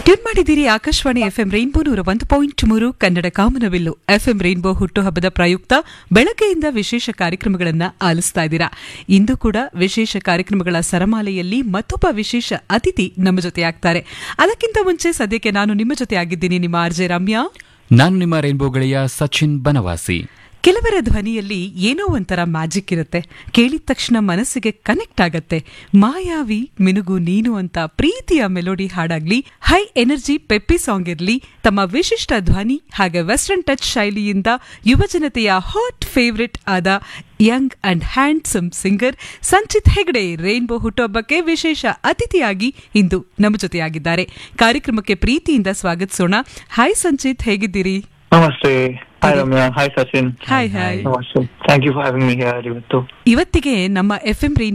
Tune ಮಾಡಿದ್ದೀರಿ Akashvani FM rainbow ನೂರ ಒಂದು ಪಾಯಿಂಟ್ ಮೂರು ಕನ್ನಡ ಕಾಮನವಿಲ್ಲು ಎಫ್ಎಂ ರೈನ್ಬೋ ಹುಟ್ಟುಹಬ್ಬದ ಪ್ರಯುಕ್ತ ಬೆಳಗ್ಗೆಯಿಂದ ವಿಶೇಷ ಕಾರ್ಯಕ್ರಮಗಳನ್ನ ಆಲಿಸ್ತಾ ಇದ್ದೀರಾ ಇಂದು ಕೂಡ ವಿಶೇಷ ಕಾರ್ಯಕ್ರಮಗಳ ಸರಮಾಲೆಯಲ್ಲಿ ಮತ್ತೊಬ್ಬ ವಿಶೇಷ ಅತಿಥಿ ನಮ್ಮ ಜೊತೆ ಆಗ್ತಾರೆ ಅದಕ್ಕಿಂತ ಮುಂಚೆ ಸದ್ಯಕ್ಕೆ ನಾನು ನಿಮ್ಮ ಜೊತೆ ಆಗಿದ್ದೀನಿ ನಿಮ್ಮ ಆರ್ಜೆ ರಮ್ಯಾ ನಾನು ನಿಮ್ಮ ರೈನ್ಬೋ ಗೆಳೆಯ ಸಚಿನ್ ಬನವಾಸಿ ಕೆಲವರ ಧ್ವನಿಯಲ್ಲಿ ಏನೋ ಒಂಥರ ಮ್ಯಾಜಿಕ್ ಇರುತ್ತೆ ಕೇಳಿದ ತಕ್ಷಣ ಮನಸ್ಸಿಗೆ ಕನೆಕ್ಟ್ ಆಗತ್ತೆ ಮಾಯಾವಿ ಮಿನುಗು ನೀನು ಅಂತ ಪ್ರೀತಿಯ ಮೆಲೋಡಿ ಹಾಡಾಗ್ಲಿ ಹೈ ಎನರ್ಜಿ ಪೆಪ್ಪಿ ಸಾಂಗ್ ಇರ್ಲಿ ತಮ್ಮ ವಿಶಿಷ್ಟ ಧ್ವನಿ ಹಾಗೆ ವೆಸ್ಟರ್ನ್ ಟಚ್ ಶೈಲಿಯಿಂದ ಯುವಜನತೆಯ ಹಾಟ್ ಫೇವರಿಟ್ ಆದ young and handsome singer Sanchith Hegde rainbow ಹುಟ್ಟುಹಬ್ಬಕ್ಕೆ ವಿಶೇಷ ಅತಿಥಿಯಾಗಿ ಇಂದು ನಮ್ಮ ಜೊತೆಯಾಗಿದ್ದಾರೆ ಕಾರ್ಯಕ್ರಮಕ್ಕೆ ಪ್ರೀತಿಯಿಂದ ಸ್ವಾಗತಿಸೋಣ ಹಾಯ್ ಸಂಚಿತ್ ಹೇಗಿದ್ದೀರಿ Namaste. Hi Ramya. Hi Sachin. Hi hi Namaste. Thank you for having me here ಇವತ್ತು ಇವತ್ತಿಗೆ ನಮ್ಮ ಎಫ್ ಎಂ